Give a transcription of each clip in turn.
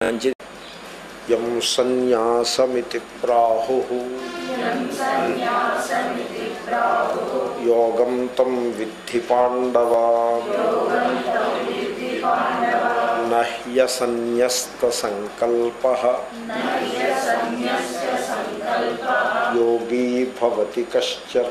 మంచిది యం సన్యాసమితి ప్రాహు యోగం తం విద్ధి పాండవ నహ్యసన్యస్త సంకల్ప యోగీ భవతి కశ్చన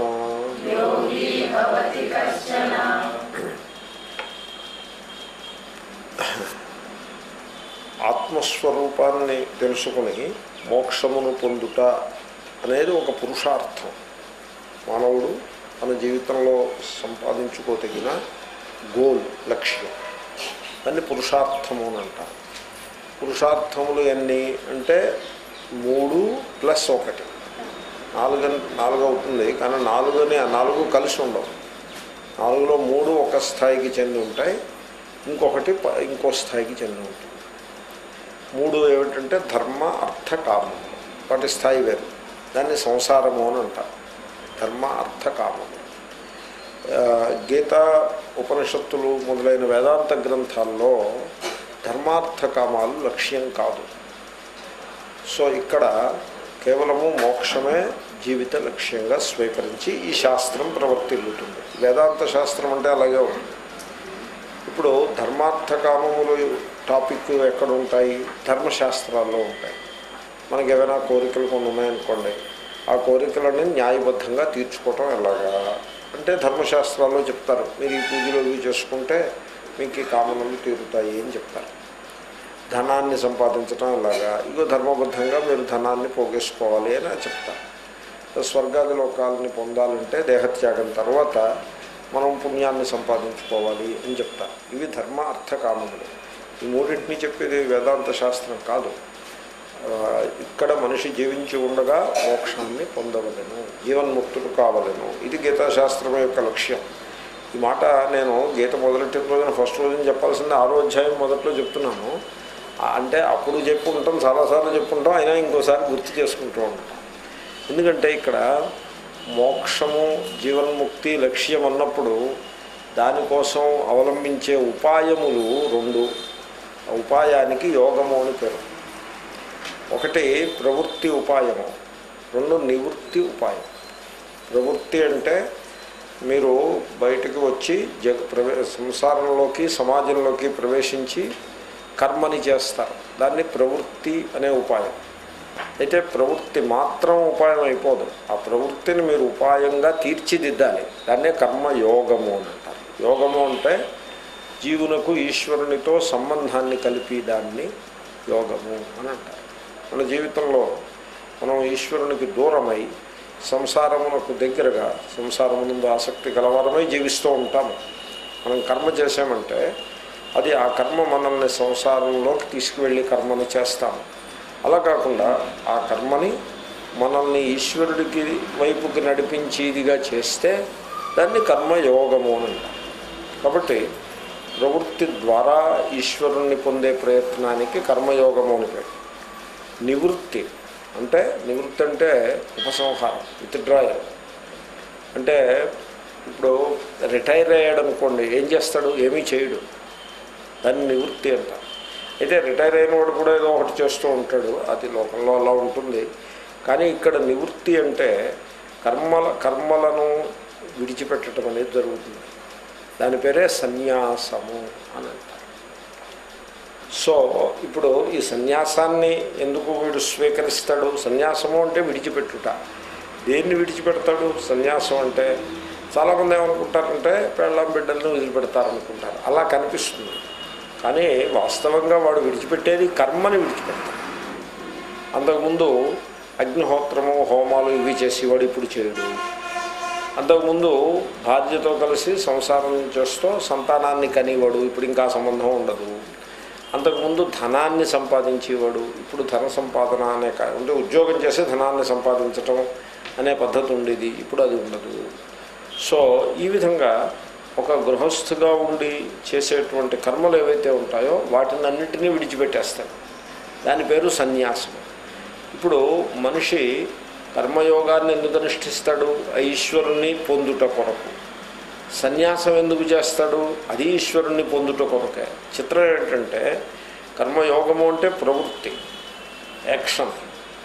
ఆత్మస్వరూపాన్ని తెలుసుకుని మోక్షమును పొందుట అనేది ఒక పురుషార్థం మానవుడు తన జీవితంలో సంపాదించుకోదగిన గోల్ లక్ష్యం దాన్ని పురుషార్థము అని అంటారు పురుషార్థములు ఎన్ని అంటే మూడు ప్లస్ ఒకటి నాలుగు నాలుగు అవుతుంది కానీ నాలుగుని నాలుగు కలిసి ఉండవు నాలుగులో మూడు ఒక స్థాయికి చెంది ఉంటాయి ఇంకొకటి ప- ఇంకో స్థాయికి చెంది ఉంటుంది మూడు ఏమిటంటే ధర్మ అర్థ కామము వాటి స్థాయి వేరు దాన్ని సంసారము అని అంటారు ధర్మ అర్థ కామము ఆ, గీత ఉపనిషత్తులు మొదలైన వేదాంత గ్రంథాల్లో ధర్మార్థ కామాలు లక్ష్యం కాదు సో ఇక్కడ కేవలము మోక్షమే జీవిత లక్ష్యంగా స్వీకరించి ఈ శాస్త్రం ప్రవర్తిల్లుతుంది వేదాంత శాస్త్రం అంటే అలాగే ఉంది ఇప్పుడు ధర్మార్థ కామములు టాపిక్ ఎక్కడ ఉంటాయి ధర్మశాస్త్రాల్లో ఉంటాయి మనకి ఏమైనా కోరికలు కొన్ని ఉన్నాయనుకోండి ఆ కోరికలని న్యాయబద్ధంగా తీర్చుకోవటం ఎలాగా అంటే ధర్మశాస్త్రాల్లో చెప్తారు మీరు ఈ పూజలు ఇవి చేసుకుంటే మీకు ఈ కామనలు తీరుతాయి అని చెప్తారు ధనాన్ని సంపాదించడం ఎలాగా ఇగో ధర్మబద్ధంగా మీరు ధనాన్ని పోగేసుకోవాలి అని చెప్తారు స్వర్గాది లోకాలని పొందాలంటే దేహత్యాగం తర్వాత మనం పుణ్యాన్ని సంపాదించుకోవాలి అని చెప్తారు ఇవి ధర్మ అర్థ కామములు ఈ మూడింటిని చెప్పేది వేదాంత శాస్త్రం కాదు ఆ, ఇక్కడ మనిషి జీవించి ఉండగా మోక్షాన్ని పొందవలను జీవన్ముక్తులు కావలను ఇది గీతాశాస్త్రం యొక్క లక్ష్యం ఈ మాట నేను గీత మొదలెట్టిన రోజున ఫస్ట్ రోజున చెప్పాల్సింది ఆరో అధ్యాయం మొదట్లో చెప్తున్నాను ఆ, అంటే అప్పుడు చెప్పుకుంటాం చాలాసార్లు చెప్పుకుంటాం అయినా ఇంకోసారి గుర్తు చేసుకుంటూ ఉంటాం ఎందుకంటే ఇక్కడ మోక్షము జీవన్ముక్తి లక్ష్యం అన్నప్పుడు దానికోసం అవలంబించే ఉపాయములు రెండు ఆ ఉపాయానికి యోగము అని పేరు ఒకటి ప్రవృత్తి ఉపాయము రెండు నివృత్తి ఉపాయం ప్రవృత్తి అంటే మీరు బయటకు వచ్చి జగ ప్రవే సంసారంలోకి సమాజంలోకి ప్రవేశించి కర్మని చేస్తారు దాన్ని ప్రవృత్తి అనే ఉపాయం అయితే ప్రవృత్తి మాత్రం ఉపాయం అయిపోదు ఆ ప్రవృత్తిని మీరు ఉపాయంగా తీర్చిదిద్దాలి దాన్నే కర్మ యోగము అని అంటారు యోగము అంటే జీవునకు ఈశ్వరునితో సంబంధాన్ని కలిపి దాన్ని యోగము అని అంటారు మన జీవితంలో మనం ఈశ్వరునికి దూరమై సంసారమునకు దగ్గరగా సంసారమునందు ఆసక్తి కలవారమై జీవిస్తూ ఉంటాము మనం కర్మ చేసామంటే అది ఆ కర్మ మనల్ని సంసారంలోకి తీసుకువెళ్ళి కర్మను చేస్తాము అలా కాకుండా ఆ కర్మని మనల్ని ఈశ్వరుడికి వైపుకి నడిపించేదిగా చేస్తే దాన్ని కర్మయోగము అని అంటారు కాబట్టి ప్రవృత్తి ద్వారా ఈశ్వరుణ్ణి పొందే ప్రయత్నానికి కర్మయోగము అని పేరు నివృత్తి అంటే నివృత్తి అంటే ఉపసంహారం విత్డ్రాయల్ అంటే ఇప్పుడు రిటైర్ అయ్యాడు అనుకోండి ఏం చేస్తాడు ఏమీ చేయడు దాన్ని నివృత్తి అంటారు అయితే రిటైర్ అయిన వాడు కూడా ఏదో ఒకటి చేస్తూ ఉంటాడు అది లోకంలో అలా ఉంటుంది కానీ ఇక్కడ నివృత్తి అంటే కర్మల కర్మలను విడిచిపెట్టడం అనేది జరుగుతుంది దాని పేరే సన్యాసము అని అంటారు సో ఇప్పుడు ఈ సన్యాసాన్ని ఎందుకు వీడు స్వీకరిస్తాడు సన్యాసము అంటే విడిచిపెట్టుట దేన్ని విడిచిపెడతాడు సన్యాసం అంటే చాలామంది ఏమనుకుంటారంటే పెళ్ళాం బిడ్డలను వదిలిపెడతారనుకుంటారు అలా కనిపిస్తుంది కానీ వాస్తవంగా వాడు విడిచిపెట్టేది కర్మని విడిచిపెడతాడు అంతకుముందు అగ్నిహోత్రము హోమాలు ఇవి చేసేవాడు ఇప్పుడు చేయడు అంతకుముందు భార్యతో కలిసి సంసారం చేస్తూ సంతానాన్ని కనేవాడు ఇప్పుడు ఇంకా సంబంధం ఉండదు అంతకుముందు ధనాన్ని సంపాదించేవాడు ఇప్పుడు ధన సంపాదన అనే కా- అంటే ఉద్యోగం చేసి ధనాన్ని సంపాదించటం అనే పద్ధతి ఉండేది ఇప్పుడు అది ఉండదు సో ఈ విధంగా ఒక గృహస్థుగా ఉండి చేసేటువంటి కర్మలు ఏవైతే ఉంటాయో వాటిని అన్నింటినీ విడిచిపెట్టేస్తాడు దాని పేరు సన్యాసం ఇప్పుడు మనిషి కర్మయోగాన్ని ఎందుకు అనుష్ఠిస్తాడు ఆ ఈశ్వరుణ్ణి పొందుట కొరకు సన్యాసం ఎందుకు చేస్తాడు అది ఈశ్వరుణ్ణి పొందుట కొరకే చిత్రం ఏంటంటే కర్మయోగము అంటే ప్రవృత్తి యాక్షన్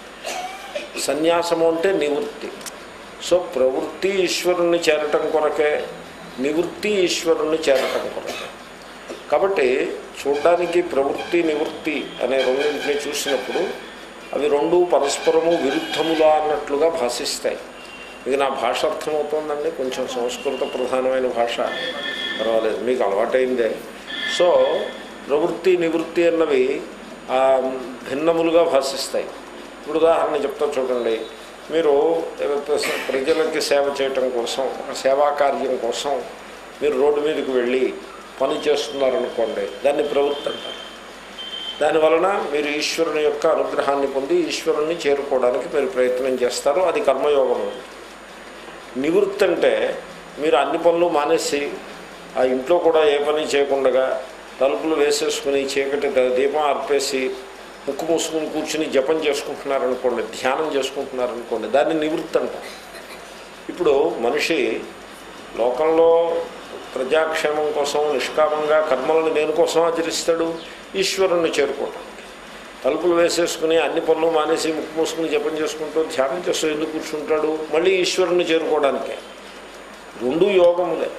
సన్యాసము అంటే నివృత్తి సో ప్రవృత్తి ఈశ్వరుణ్ణి చేరటం కొరకే నివృత్తి ఈశ్వరుణ్ణి చేరటం కొరకే కాబట్టి చూడ్డానికి ప్రవృత్తి నివృత్తి అనే రెండింటిని చూసినప్పుడు అవి రెండు పరస్పరము విరుద్ధములా అన్నట్లుగా భాషిస్తాయి ఇది నా భాష అర్థమవుతోందండి కొంచెం సంస్కృత ప్రధానమైన భాష పర్వాలేదు మీకు అలవాటైందే సో ప్రవృత్తి నివృత్తి అన్నవి ఆ, భిన్నములుగా భాషిస్తాయి ఇప్పుడు ఉదాహరణ చెప్తా చూడండి మీరు ప్రజలకి సేవ చేయటం కోసం ఒక సేవా కార్యం కోసం మీరు రోడ్డు మీదకి వెళ్ళి పని చేస్తున్నారనుకోండి దాన్ని ప్రవృత్తి అంటారు దానివలన మీరు ఈశ్వరుని యొక్క అనుగ్రహాన్ని పొంది ఈశ్వరుణ్ణి చేరుకోవడానికి మీరు ప్రయత్నం చేస్తారు అది కర్మయోగం నివృత్తి అంటే మీరు అన్ని పనులు మానేసి ఆ ఇంట్లో కూడా ఏ పని చేయకుండా తలుపులు వేసేసుకుని చీకటి ద- దీపం అర్పేసి ముక్కు మూసుకుని కూర్చుని జపం చేసుకుంటున్నారనుకోండి ధ్యానం చేసుకుంటున్నారనుకోండి దాన్ని నివృత్తి అంటారు ఇప్పుడు మనిషి లోకంలో ప్రజాక్షేమం కోసం నిష్కామంగా కర్మలను దేనికోసం ఆచరిస్తాడు ఈశ్వరుణ్ణి చేరుకోవటం తలుపులు వేసేసుకుని అన్ని పనులు మానేసి ముక్కు మూసుకుని జపం చేసుకుంటూ ధ్యానం చేస్తూ ఎందుకు కూర్చుంటాడు మళ్ళీ ఈశ్వరుణ్ణి చేరుకోవడానికే రెండు యోగములే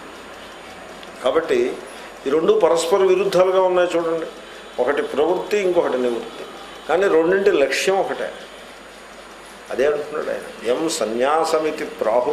కాబట్టి ఈ రెండు పరస్పర విరుద్ధాలుగా ఉన్నాయి చూడండి ఒకటి ప్రవృత్తి ఇంకొకటి నివృత్తి కానీ రెండింటి లక్ష్యం ఒకటే అదే అంటున్నాడు ఆయన ఎం సన్యాసమితి ప్రాహు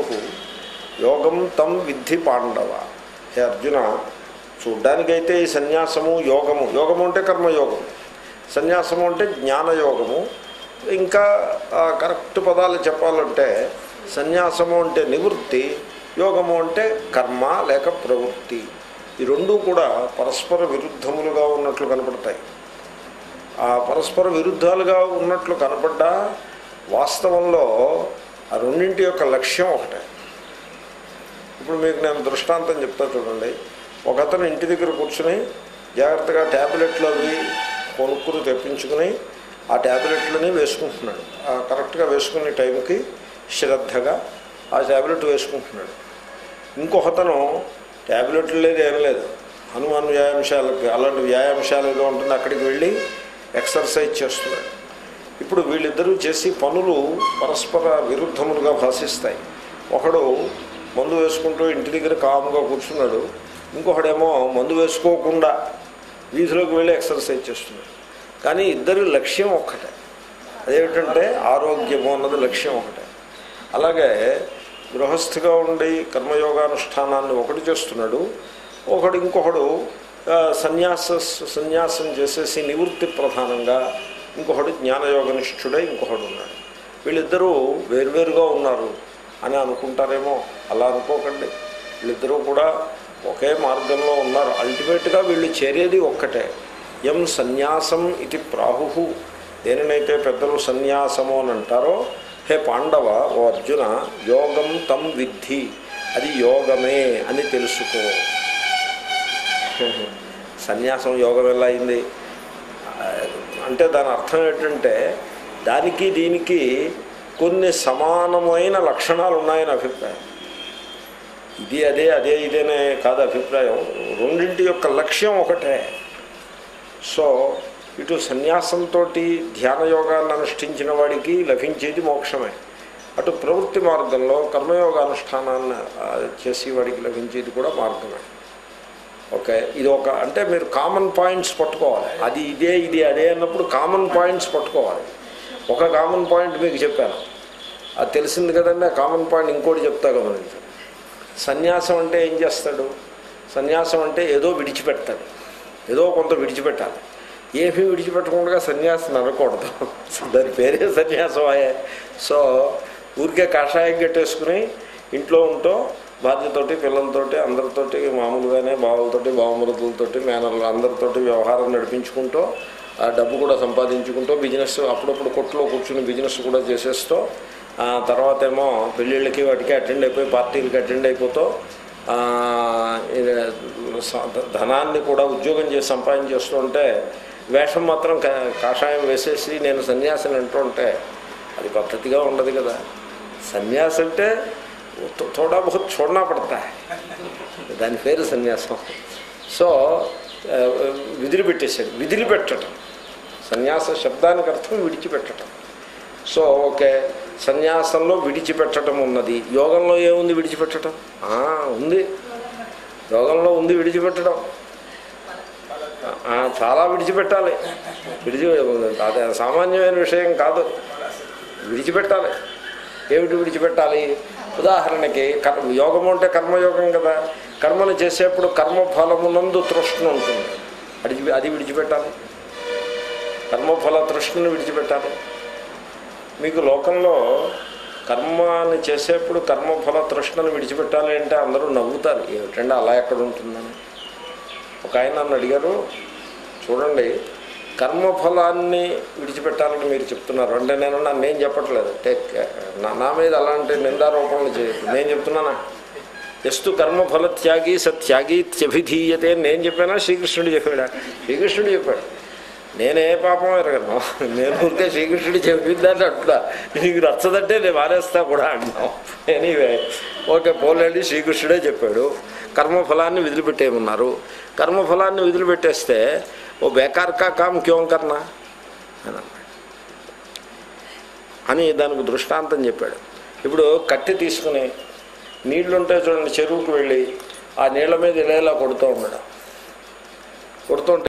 యోగం తం విద్ధి పాండవ హే అర్జున చూడ్డానికైతే ఈ సన్యాసము యోగము యోగము అంటే కర్మయోగము సన్యాసము అంటే జ్ఞానయోగము ఇంకా ఆ, కరెక్ట్ పదాలు చెప్పాలంటే సన్యాసము అంటే నివృత్తి యోగము అంటే కర్మ లేక ప్రవృత్తి ఈ రెండూ కూడా పరస్పర విరుద్ధములుగా ఉన్నట్లు కనపడతాయి ఆ పరస్పర విరుద్ధాలుగా ఉన్నట్లు కనపడ్డా వాస్తవంలో ఆ రెండింటి యొక్క లక్ష్యం ఒకటే ఇప్పుడు మీకు నేను దృష్టాంతం చెప్తా చూడండి ఒక అతను ఇంటి దగ్గర కూర్చుని జాగ్రత్తగా ట్యాబ్లెట్లు అవి కొనుక్కుని తెప్పించుకుని ఆ ట్యాబ్లెట్లని వేసుకుంటున్నాడు ఆ కరెక్ట్గా వేసుకునే టైంకి శ్రద్ధగా ఆ ట్యాబ్లెట్ వేసుకుంటున్నాడు ఇంకొకతను ట్యాబ్లెట్లు లేదు ఏం లేదు హనుమాన్ వ్యాయామశాలకి అలాంటి వ్యాయామశాల ఏదో ఉంటుంది అక్కడికి వెళ్ళి ఎక్సర్సైజ్ చేస్తున్నాడు ఇప్పుడు వీళ్ళిద్దరూ చేసి పనులు పరస్పర విరుద్ధములుగా భాషిస్తాయి ఒకడు మందు వేసుకుంటూ ఇంటి దగ్గర కాముగా కూర్చున్నాడు ఇంకొకడేమో మందు వేసుకోకుండా వీధిలోకి వెళ్ళి ఎక్సర్సైజ్ చేస్తున్నాడు కానీ ఇద్దరి లక్ష్యం ఒక్కటే అదేమిటంటే ఆరోగ్యము అన్నది లక్ష్యం ఒకటే అలాగే గృహస్థిగా ఉండి కర్మయోగానుష్ఠానాన్ని ఒకటి చేస్తున్నాడు ఒకడు ఇంకొకడు ఆ, సన్యాస సన్యాసం చేసేసి నివృత్తి ప్రధానంగా ఇంకొకడు జ్ఞానయోగనిష్ఠుడై ఇంకొకడు ఉన్నాడు వీళ్ళిద్దరూ వేర్వేరుగా ఉన్నారు అని అనుకుంటారేమో అలా అనుకోకండి వీళ్ళిద్దరూ కూడా ఒకే మార్గంలో ఉన్నారు అల్టిమేట్గా వీళ్ళు చేరేది ఒక్కటే ఎం సన్యాసం ఇది ప్రాహు దేనినైతే పెద్దలు సన్యాసము అని అంటారో హే పాండవ ఓ అర్జున యోగం తం విద్ధి అది యోగమే అని తెలుసుకో సన్యాసం యోగం ఎలా అయింది ఆ, అంటే దాని అర్థం ఏంటంటే దానికి దీనికి కొన్ని సమానమైన లక్షణాలు ఉన్నాయని అభిప్రాయం ఇది అదే అదే ఇదేనే కాదు అభిప్రాయం రెండింటి యొక్క లక్ష్యం ఒకటే సో ఇటు సన్యాసంతో ధ్యాన యోగాన్ని అనుష్ఠించిన వాడికి లభించేది మోక్షమే అటు ప్రవృత్తి మార్గంలో కర్మయోగానుష్ఠానాన్ని ఆ, చేసేవాడికి లభించేది కూడా మార్గమే ఓకే ఇది ఒక అంటే మీరు కామన్ పాయింట్స్ పట్టుకోవాలి అది ఇదే ఇది అదే అన్నప్పుడు కామన్ పాయింట్స్ పట్టుకోవాలి ఒక కామన్ పాయింట్ మీకు చెప్పాను అది తెలిసింది కదండి ఆ కామన్ పాయింట్ ఇంకోటి చెప్తా గమనించండి సన్యాసం అంటే ఏం చేస్తాడు సన్యాసం అంటే ఏదో విడిచిపెడతాడు ఏదో కొంత విడిచిపెట్టాలి ఏమీ విడిచిపెట్టకుండా సన్యాసం అనకూడదు దాని పేరే సన్యాసం అయ్యే సో ఊరికే కాషాయం కట్టేసుకుని ఇంట్లో ఉంటూ భార్యతోటి పిల్లలతోటి అందరితోటి మామూలుగానే బావులతోటి బావమరుదులతోటి మేనర్లు అందరితోటి వ్యవహారం నడిపించుకుంటూ ఆ డబ్బు కూడా సంపాదించుకుంటూ బిజినెస్ అప్పుడప్పుడు కొట్లో కూర్చుని బిజినెస్ కూడా చేసేస్తూ ఆ తర్వాత ఏమో పెళ్ళిళ్ళకి వాటికి అటెండ్ అయిపోయి పార్టీలకి అటెండ్ అయిపోతూ ఆ, ఇది స- ధనాన్ని కూడా ఉద్యోగం చేసి సంపాదించేస్తూ ఉంటే వేషం మాత్రం కా- కాషాయం వేసేసి నేను సన్యాసిని అంటూ ఉంటే అది పద్ధతిగా ఉండదు కదా సన్యాసి అంటే థో- థోడా బహుత్ చూడనా పడతా దాని పేరు సన్యాసం సో ఆ, విదిలిపెట్టేశాడు విదిలిపెట్టడం సన్యాస శబ్దానికి అర్థం విడిచిపెట్టడం సో ఓకే సన్యాసంలో విడిచిపెట్టడం ఉన్నది యోగంలో ఏముంది విడిచిపెట్టడం ఆ, ఉంది యోగంలో ఉంది విడిచిపెట్టడం ఆ, చాలా విడిచిపెట్టాలి విడిచి అదే సామాన్యమైన విషయం కాదు విడిచిపెట్టాలి ఏమిటి విడిచిపెట్టాలి ఉదాహరణకి కర్మ యోగము అంటే కర్మయోగం కదా కర్మను చేసేప్పుడు కర్మఫలమునందు తృష్ణ ఉంటుంది అది అది విడిచిపెట్టాలి కర్మఫల తృష్ణను విడిచిపెట్టాలి మీకు లోకంలో కర్మని చేసేప్పుడు కర్మఫల తృష్ణను విడిచిపెట్టాలి అంటే అందరూ నవ్వుతారు ఏమిటంటే అలా ఎక్కడ ఉంటుందని ఒక ఆయన నన్ను అడిగారు చూడండి కర్మఫలాన్ని విడిచిపెట్టాలని మీరు చెప్తున్నారు అంటే నేను నన్ను ఏం చెప్పట్లేదు టేక్ నా- నా మీద అలాంటి నిందారోపణలు చేయొద్దు నేను చెప్తున్నానా ఎస్తు కర్మఫల త్యాగి సత్యాగి త్యభిధీయతే అని నేను చెప్పానా శ్రీకృష్ణుడు చెప్పాడా శ్రీకృష్ణుడు చెప్పాడు నేనే పాపం ఎరగను నేను ఊరికే శ్రీకృష్ణుడు చెప్పిందని అంటున్నా నీకు నచ్చదంటే నేను మానేస్తా కూడా అంటున్నాం ఎనీవే ఓకే పోలేండి శ్రీకృష్ణుడే చెప్పాడు కర్మఫలాన్ని వదిలిపెట్టేయమన్నారు కర్మఫలాన్ని వదిలిపెట్టేస్తే ఓ బేకార్ కా కామ్ క్యోం కర్నా అని అన్నాడు అని దానికి దృష్టాంతం చెప్పాడు ఇప్పుడు కట్టె తీసుకుని నీళ్లుంటే చూడండి చెరువుకు వెళ్ళి ఆ నీళ్ళ మీద ఇలా ఇలా కొడుతూ ఉన్నాడు కొడుతుంటే